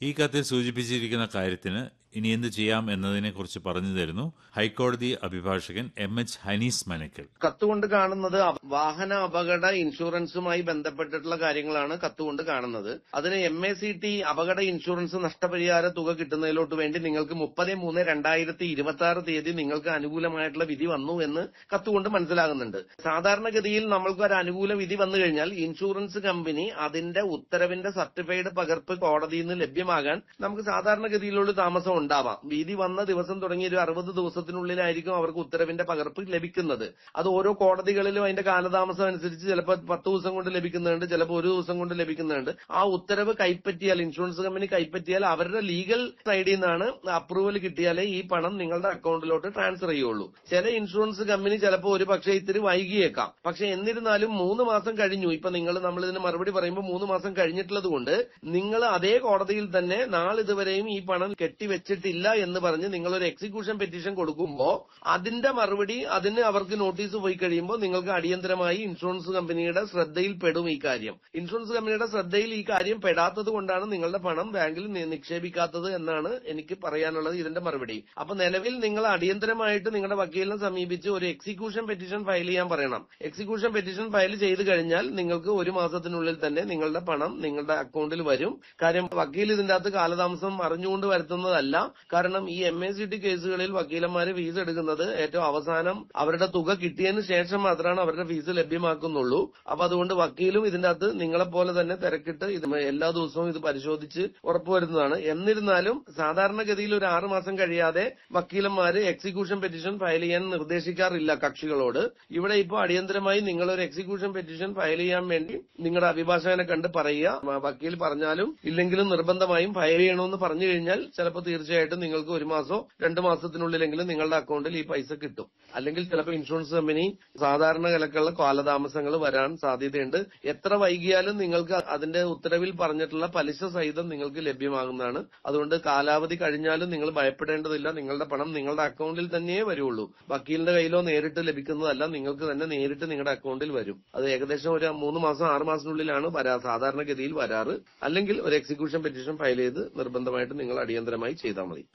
ഈ കത്തിൽ സൂചിപ്പിച്ചിരിക്കുന്ന കാര്യത്തിന് ഇനി എന്ത് ചെയ്യാം എന്നതിനെക്കുറിച്ച് പറഞ്ഞു തരുന്നു ഹൈക്കോടതി അഭിഭാഷകൻ എം എച്ച് ഹനീസ് മനക്കൽ കത്തുകൊണ്ട് കാണുന്നത് അവ- വാഹന അപകട ഇൻഷുറൻസുമായി ബന്ധപ്പെട്ടിട്ടുള്ള കാര്യങ്ങളാണ് കത്തുകൊണ്ട് കാണുന്നത് അതിന് എം എ സി ടി അപകട ഇൻഷുറൻസ് നഷ്ടപരിഹാര തുക കിട്ടുന്നതിലോട്ട് വേണ്ടി നിങ്ങൾക്ക് മുപ്പത് മൂന്ന് രണ്ടായിരത്തി ഇരുപത്തി ആറ് തീയതി നിങ്ങൾക്ക് അനുകൂലമായിട്ടുള്ള വിധി വന്നു എന്ന് കത്തുകൊണ്ട് മനസ്സിലാകുന്നുണ്ട് സാധാരണഗതിയിൽ നമ്മൾക്ക് ഒരു അനുകൂല വിധി വന്നു കഴിഞ്ഞാൽ ഇൻഷുറൻസ് കമ്പനി അതിന്റെ ഉത്തരവിന്റെ സർട്ടിഫൈഡ് പകർപ്പ് കോടതിയിൽ നിന്ന് ലഭ്യമാകാൻ നമുക്ക് സാധാരണഗതിയിലുള്ള താമസം ഉണ്ടാവാം വിധി വന്ന ദിവസം തുടങ്ങി ഒരു അറുപത് ദിവസത്തിനുള്ളിലായിരിക്കും അവർക്ക് ഉത്തരവിന്റെ പകർപ്പ് ലഭിക്കുന്നത് അത് ഓരോ കോടതികളിലും അതിന്റെ കാലതാമസം അനുസരിച്ച് ചിലപ്പോൾ പത്ത് ദിവസം കൊണ്ട് ലഭിക്കുന്നുണ്ട് ചിലപ്പോൾ ഒരു ദിവസം കൊണ്ട് ലഭിക്കുന്നുണ്ട് ആ ഉത്തരവ് കൈപ്പറ്റിയാൽ ഇൻഷുറൻസ് കമ്പനി കൈപ്പറ്റിയാൽ അവരുടെ ലീഗൽ സൈഡിൽ നിന്നാണ് അപ്രൂവൽ കിട്ടിയാലേ ഈ പണം നിങ്ങളുടെ അക്കൗണ്ടിലോട്ട് ട്രാൻസ്ഫർ ചെയ്യുള്ളൂ ചില ഇൻഷുറൻസ് കമ്പനി ചിലപ്പോൾ ഒരു പക്ഷേ ഇത്തിരി വൈകിയേക്കാം പക്ഷെ എന്നിരുന്നാലും മൂന്ന് മാസം കഴിഞ്ഞു ഇപ്പൊ നിങ്ങൾ നമ്മൾ ഇതിന് മറുപടി പറയുമ്പോൾ മൂന്ന് മാസം കഴിഞ്ഞിട്ടുള്ളത് കൊണ്ട് നിങ്ങൾ അതേ കോടതിയിൽ തന്നെ നാളിതുവരെയും ഈ പണം കെട്ടിവെച്ചിട്ടില്ല എന്ന് പറഞ്ഞ് നിങ്ങൾ ഒരു എക്സിക്യൂഷൻ പെറ്റീഷൻ കൊടുക്കുമ്പോൾ അതിന്റെ മറുപടി അതിന് അവർക്ക് നോട്ടീസ് പോയി കഴിയുമ്പോൾ നിങ്ങൾക്ക് അടിയന്തരമായി ഇൻഷുറൻസ് കമ്പനിയുടെ ശ്രദ്ധയിൽ പെടും ഈ കാര്യം ഇൻഷുറൻസ് കമ്പനിയുടെ ശ്രദ്ധയിൽ ഈ കാര്യം പെടാത്തത് കൊണ്ടാണ് നിങ്ങളുടെ പണം ബാങ്കിൽ നി- നിക്ഷേപിക്കാത്തത് എന്നാണ് എനിക്ക് പറയാനുള്ളത് ഇതിന്റെ മറുപടി അപ്പൊ നിലവിൽ നിങ്ങൾ അടിയന്തരമായിട്ട് നിങ്ങളുടെ വക്കീലിനെ സമീപിച്ച് ഒരു എക്സിക്യൂഷൻ പെറ്റീഷൻ ഫയൽ ചെയ്യാൻ പറയണം എക്സിക്യൂഷൻ പെറ്റീഷൻ ഫയൽ ചെയ്ത് കഴിഞ്ഞാൽ നിങ്ങൾക്ക് ഒരു മാസത്തിനുള്ളിൽ തന്നെ നിങ്ങളുടെ പണം നിങ്ങളുടെ അക്കൗണ്ടിൽ വരും കാര്യം വക്കീൽ ഇതിന്റെ അകത്ത് കാലതാമസം അറിഞ്ഞുകൊണ്ട് വരുത്തുന്നതല്ല കാരണം ഈ എം എ സി ടി കേസുകളിൽ വക്കീലന്മാര് ഫീസ് എടുക്കുന്നത് ഏറ്റവും അവസാനം അവരുടെ തുക കിട്ടിയതിന് ശേഷം മാത്രമാണ് അവരുടെ ഫീസ് ലഭ്യമാക്കുന്നുള്ളൂ അപ്പൊ അതുകൊണ്ട് വക്കീലും ഇതിന്റെ അകത്ത് നിങ്ങളെ പോലെ തന്നെ തിരക്കിട്ട് ഇത് എല്ലാ ദിവസവും ഇത് പരിശോധിച്ച് ഉറപ്പുവരുന്നതാണ് എന്നിരുന്നാലും സാധാരണഗതിയിൽ ഒരു ആറ് മാസം കഴിയാതെ വക്കീലന്മാര് എക്സിക്യൂഷൻ പെറ്റീഷൻ ഫയൽ ചെയ്യാൻ നിർദ്ദേശിക്കാറില്ല കക്ഷികളോട് ഇവിടെ ഇപ്പോൾ അടിയന്തരമായി നിങ്ങൾ ഒരു എക്സിക്യൂഷൻ പെറ്റീഷൻ ഫയൽ ചെയ്യാൻ വേണ്ടി നിങ്ങളുടെ അഭിഭാഷകനെ കണ്ട് പറയുക വ- വക്കീൽ പറഞ്ഞാലും ഇല്ലെങ്കിലും നിർബന്ധമായും ഫയൽ ചെയ്യണമെന്ന് പറഞ്ഞു കഴിഞ്ഞാൽ ചിലപ്പോൾ തീർച്ചയായിട്ടും നിങ്ങൾക്ക് ഒരു മാസമോ രണ്ട് മാസത്തിനുള്ളിലെങ്കിലും നിങ്ങളുടെ അക്കൗണ്ടിൽ ഈ പൈസ കിട്ടും അല്ലെങ്കിൽ ചിലപ്പോൾ ഇൻഷുറൻസ് കമ്പനി സാധാരണ നിലക്കുള്ള കാലതാമസങ്ങൾ വരാൻ സാധ്യതയുണ്ട് എത്ര വൈകിയാലും നിങ്ങൾക്ക് അതിന്റെ ഉത്തരവിൽ പറഞ്ഞിട്ടുള്ള പലിശ സഹിതം നിങ്ങൾക്ക് ലഭ്യമാകുന്നതാണ് അതുകൊണ്ട് കാലാവധി കഴിഞ്ഞാലും നിങ്ങൾ ഭയപ്പെടേണ്ടതില്ല നിങ്ങളുടെ പണം നിങ്ങളുടെ അക്കൗണ്ടിൽ തന്നെയേ വരുള്ളൂ വക്കീലിന്റെ കയ്യിലോ നേരിട്ട് ലഭിക്കുന്നതല്ല നിങ്ങൾക്ക് തന്നെ നേരിട്ട് നിങ്ങളുടെ അക്കൗണ്ടിൽ വരും അത് ഏകദേശം ഒരു മൂന്ന് മാസം ആറ് മാസത്തിനുള്ളിലാണ് വരാ സാധാരണഗതിയിൽ വരാറ് അല്ലെങ്കിൽ ഒരു എക്സിക്യൂഷൻ പെറ്റീഷൻ ഫയൽ ചെയ്ത് നിർബന്ധമായിട്ട് നിങ്ങൾ അടിയന്തരമായി ചെയ്താൽ മതി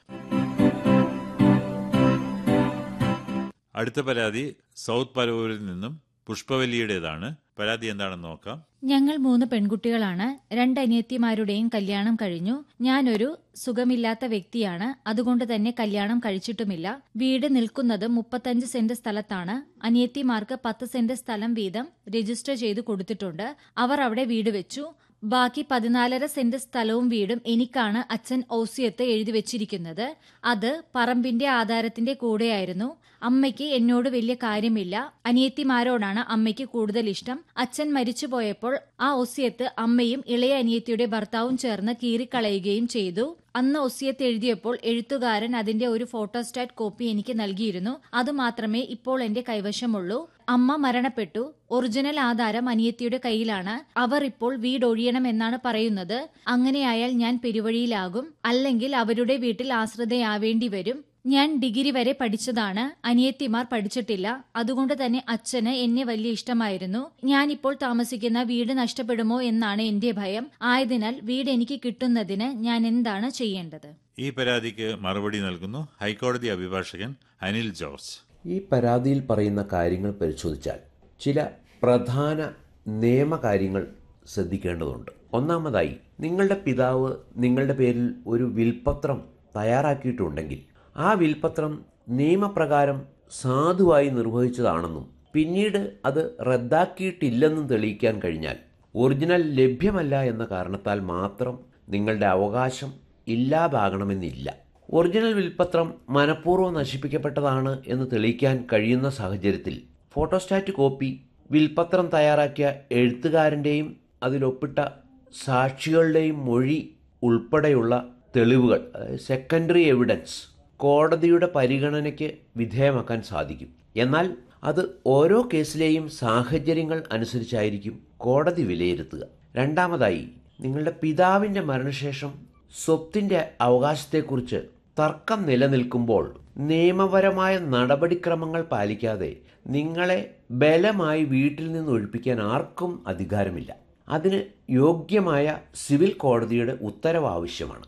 അടുത്ത പരാതി സൗത്ത് പരവൂരിൽ നിന്നും പുഷ്പവല്ലിയുടേതാണ് പരാതി എന്താണെന്ന് നോക്കാം ഞങ്ങൾ മൂന്ന് പെൺകുട്ടികളാണ് രണ്ട് അനിയത്തിമാരുടെയും കല്യാണം കഴിഞ്ഞു ഞാനൊരു സുഖമില്ലാത്ത വ്യക്തിയാണ് അതുകൊണ്ട് തന്നെ കല്യാണം കഴിച്ചിട്ടുമില്ല വീട് നിൽക്കുന്നത് മുപ്പത്തഞ്ച് സെന്റ് സ്ഥലത്താണ് അനിയത്തിമാർക്ക് പത്ത് സെന്റ് സ്ഥലം വീതം രജിസ്റ്റർ ചെയ്ത് കൊടുത്തിട്ടുണ്ട് അവർ അവിടെ വീട് വെച്ചു ബാക്കി പതിനാലര സെന്റ് സ്ഥലവും വീടും എനിക്കാണ് അച്ഛൻ ഔസിയത്ത് എഴുതി വെച്ചിരിക്കുന്നത് അത് പറമ്പിന്റെ ആധാരത്തിന്റെ കൂടെയായിരുന്നു അമ്മയ്ക്ക് എന്നോട് വലിയ കാര്യമില്ല അനിയത്തിമാരോടാണ് അമ്മയ്ക്ക് കൂടുതൽ ഇഷ്ടം അച്ഛൻ മരിച്ചുപോയപ്പോൾ ആ ഒസിയത്ത് അമ്മയും ഇളയ അനിയത്തിയുടെ ഭർത്താവും ചേർന്ന് കീറിക്കളയുകയും ചെയ്തു അന്ന് ഒസിയത്ത് എഴുതിയപ്പോൾ എഴുത്തുകാരൻ അതിന്റെ ഒരു ഫോട്ടോസ്റ്റാറ്റ് കോപ്പി എനിക്ക് നൽകിയിരുന്നു അതുമാത്രമേ ഇപ്പോൾ എന്റെ കൈവശമുള്ളൂ അമ്മ മരണപ്പെട്ടു ഒറിജിനൽ ആധാരം അനിയത്തിയുടെ കയ്യിലാണ് അവർ ഇപ്പോൾ വീടൊഴിയണം എന്നാണ് പറയുന്നത് അങ്ങനെയായാൽ ഞാൻ പെരുവഴിയിലാകും അല്ലെങ്കിൽ അവരുടെ വീട്ടിൽ ആശ്രിതയാവേണ്ടി വരും ഞാൻ ഡിഗ്രി വരെ പഠിച്ചതാണ് അനിയത്തിമാർ പഠിച്ചിട്ടില്ല അതുകൊണ്ട് തന്നെ അച്ഛന് എന്നെ വലിയ ഇഷ്ടമായിരുന്നു ഞാനിപ്പോൾ താമസിക്കുന്ന വീട് നഷ്ടപ്പെടുമോ എന്നാണ് എന്റെ ഭയം ആയതിനാൽ വീട് എനിക്ക് കിട്ടുന്നതിന് ഞാൻ എന്താണ് ചെയ്യേണ്ടത് ഈ പരാതിക്ക് മറുപടി നൽകുന്നു ഹൈക്കോടതി അഭിഭാഷകൻ അനിൽ ജോർജ് ഈ പരാതിയിൽ പറയുന്ന കാര്യങ്ങൾ പരിശോധിച്ചാൽ ചില പ്രധാന നിയമകാര്യങ്ങൾ ശ്രദ്ധിക്കേണ്ടതുണ്ട് ഒന്നാമതായി നിങ്ങളുടെ പിതാവ് നിങ്ങളുടെ പേരിൽ ഒരു വിൽപത്രം തയ്യാറാക്കിയിട്ടുണ്ടെങ്കിൽ ആ വിൽപത്രം നിയമപ്രകാരം സാധുവായി നിർവഹിച്ചതാണെന്നും പിന്നീട് അത് റദ്ദാക്കിയിട്ടില്ലെന്നും തെളിയിക്കാൻ കഴിഞ്ഞാൽ ഒറിജിനൽ ലഭ്യമല്ല എന്ന കാരണത്താൽ മാത്രം നിങ്ങളുടെ അവകാശം ഇല്ലാതാകണമെന്നില്ല ഒറിജിനൽ വിൽപത്രം മനഃപൂർവ്വം നശിപ്പിക്കപ്പെട്ടതാണ് എന്ന് തെളിയിക്കാൻ കഴിയുന്ന സാഹചര്യത്തിൽ ഫോട്ടോസ്റ്റാറ്റ് കോപ്പി വിൽപത്രം തയ്യാറാക്കിയ എഴുത്തുകാരൻ്റെയും അതിലൊപ്പിട്ട സാക്ഷികളുടെയും മൊഴി ഉൾപ്പെടെയുള്ള തെളിവുകൾ അതായത് സെക്കൻഡറി എവിഡൻസ് കോടതിയുടെ പരിഗണനയ്ക്ക് വിധേയമാക്കാൻ സാധിക്കും എന്നാൽ അത് ഓരോ കേസിലെയും സാഹചര്യങ്ങൾ അനുസരിച്ചായിരിക്കും കോടതി വിലയിരുത്തുക രണ്ടാമതായി നിങ്ങളുടെ പിതാവിൻ്റെ മരണശേഷം സ്വത്തിൻ്റെ അവകാശത്തെക്കുറിച്ച് തർക്കം നിലനിൽക്കുമ്പോൾ നിയമപരമായ നടപടിക്രമങ്ങൾ പാലിക്കാതെ നിങ്ങളെ ബലമായി വീട്ടിൽ നിന്ന് ഒഴിപ്പിക്കാൻ ആർക്കും അധികാരമില്ല അതിന് യോഗ്യമായ സിവിൽ കോടതിയുടെ ഉത്തരവ് ആവശ്യമാണ്